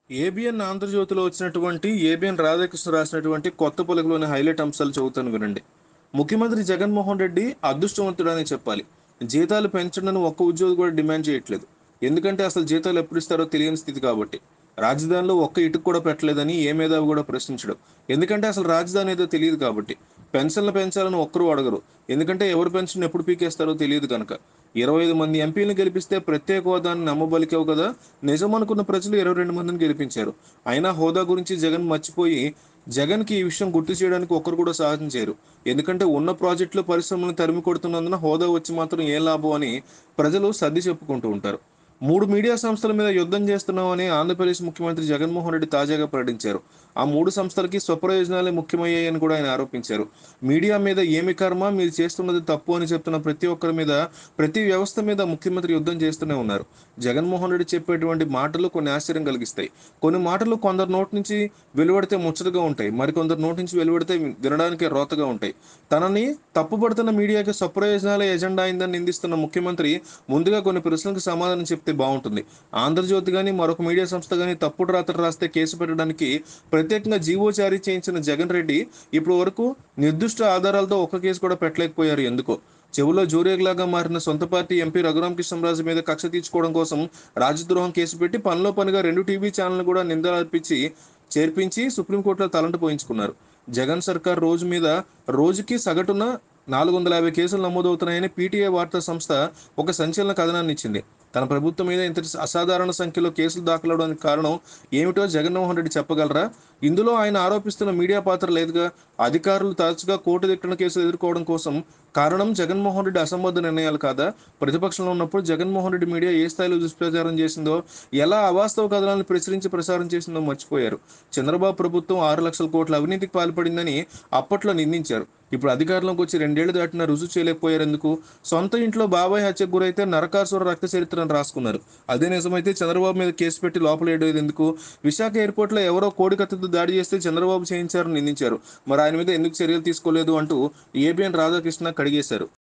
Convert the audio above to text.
ABN ఆంధ్రజ్యోతిలో వచ్చినటువంటి ABN Radhakrishna రాసినటువంటి కొత్త పలుకులోని హైలైట్ అంశాలు చదువుతాను వినండి ముఖ్యమంత్రి జగన్మోహన్ రెడ్డి అదృష్టవంతుడని చెప్పాలి జీతాలు పెంచడని ఒక్క ఉద్యోగి కూడా డిమాండ్ చేయట్లేదు ఎందుకంటే అసలు జీతాలు ఎప్పుడు ఇస్తారో తెలియని స్థితి కాబట్టి రాజధానిలో ఒక్క ఇటుకు కూడా పెట్టలేదని ఏ మేధావి కూడా ప్రశ్నించడం ఎందుకంటే అసలు రాజధాని ఏదో తెలియదు కాబట్టి పెన్షన్లు పెంచాలని ఒక్కరూ అడగరు ఎందుకంటే ఎవరు పెన్షన్ ఎప్పుడు పీకేస్తారో తెలియదు కనుక ఇరవై ఐదు మంది ఎంపీలను గెలిపిస్తే ప్రత్యేక హోదాన్ని నమ్మబలికావు కదా నిజం అనుకున్న ప్రజలు ఇరవై రెండు మందిని గెలిపించారు అయినా హోదా గురించి జగన్ మర్చిపోయి జగన్కి ఈ విషయం గుర్తు చేయడానికి ఒక్కరు కూడా సాహసం చేయరు ఎందుకంటే ఉన్న ప్రాజెక్టులు పరిశ్రమలను తరిమి కొడుతున్నందున హోదా వచ్చి మాత్రం ఏ లాభం అని ప్రజలు సర్ది చెప్పుకుంటూ ఉంటారు మూడు మీడియా సంస్థల మీద యుద్ధం చేస్తున్నామని ఆంధ్రప్రదేశ్ ముఖ్యమంత్రి జగన్మోహన్ రెడ్డి తాజాగా ప్రకటించారు ఆ మూడు సంస్థలకి స్వప్రయోజనాలే ముఖ్యమయ్యాయని కూడా ఆయన ఆరోపించారు మీడియా మీద ఏమి కర్మ మీరు చేస్తున్నది తప్పు అని చెప్తున్న ప్రతి ఒక్కరి మీద ప్రతి వ్యవస్థ మీద ముఖ్యమంత్రి యుద్ధం చేస్తూనే ఉన్నారు జగన్మోహన్ రెడ్డి చెప్పేటువంటి మాటలు కొన్ని ఆశ్చర్యం కలిగిస్తాయి కొన్ని మాటలు కొందరు నోటి నుంచి వెలువడితే ముచ్చటగా ఉంటాయి మరికొందరు నోటి నుంచి వెలువడితే వినడానికి రోతగా ఉంటాయి తనని తప్పుపడుతున్న మీడియాకి స్వప్రయోజనాల ఎజెండా అయిందని నిందిస్తున్న ముఖ్యమంత్రి ముందుగా కొన్ని ప్రశ్నలకు సమాధానం చెప్తే బాగుంటుంది ఆంధ్రజ్యోతి కానీ మరొక మీడియా సంస్థ కానీ తప్పుడు రాత్రి రాస్తే కేసు పెట్టడానికి ప్రత్యేకంగా జీవో జారీ చేయించిన జగన్ రెడ్డి ఇప్పటి వరకు నిర్దిష్ట ఆధారాలతో ఒక్క కేసు కూడా పెట్టలేకపోయారు ఎందుకో చెవులో జూరేగ్లాగా మారిన సొంత పార్టీ ఎంపీ రఘురామకృష్ణరాజు మీద కక్ష తీర్చుకోవడం కోసం రాజద్రోహం కేసు పెట్టి పనిలో పనిగా రెండు టీవీ ఛానల్ కూడా నిందలర్పించి చేర్పించి సుప్రీంకోర్టులో తలంటు పోయించుకున్నారు జగన్ సర్కార్ రోజు మీద రోజుకి సగటున నాలుగు వందల యాభై కేసులు నమోదవుతున్నాయని పీటీఐ వార్తా సంస్థ ఒక సంచలన కథనాన్ని ఇచ్చింది తన ప్రభుత్వం మీద ఇంత అసాధారణ సంఖ్యలో కేసులు దాఖలవడానికి కారణం ఏమిటో జగన్మోహన్ రెడ్డి చెప్పగలరా ఇందులో ఆయన ఆరోపిస్తున్న మీడియా పాత్ర లేదుగా అధికారులు తరచుగా కోర్టు దిట్టన కేసులు ఎదుర్కోవడం కోసం కారణం జగన్మోహన్ రెడ్డి అసంబద్ధ నిర్ణయాలు కాదా ప్రతిపక్షంలో ఉన్నప్పుడు జగన్మోహన్ రెడ్డి మీడియా ఏ స్థాయిలో దుష్ప్రచారం చేసిందో ఎలా అవాస్తవ కథనాలను ప్రచురించి ప్రసారం చేసిందో మర్చిపోయారు చంద్రబాబు ప్రభుత్వం ఆరు లక్షల కోట్ల అవినీతికి పాల్పడిందని అప్పట్లో నిందించారు ఇప్పుడు అధికారంలోకి వచ్చి రెండేళ్లు దాటినా రుజువు చేయలేకపోయారు ఎందుకు సొంత ఇంట్లో బాబాయ్ హత్యకు గురైతే నరకాసుర రక్త చరిత్రను రాసుకున్నారు అదే నిజమైతే చంద్రబాబు మీద కేసు పెట్టి లోపలేయడం ఎందుకు విశాఖ ఎయిర్పోర్ట్ లో ఎవరో కోడికత్తితో దాడి చేస్తే చంద్రబాబు చేయించారని నిందించారు మరి ఆయన మీద ఎందుకు చర్యలు తీసుకోలేదు అంటూ ఏబిఎన్ రాధాకృష్ణ కడిగేశారు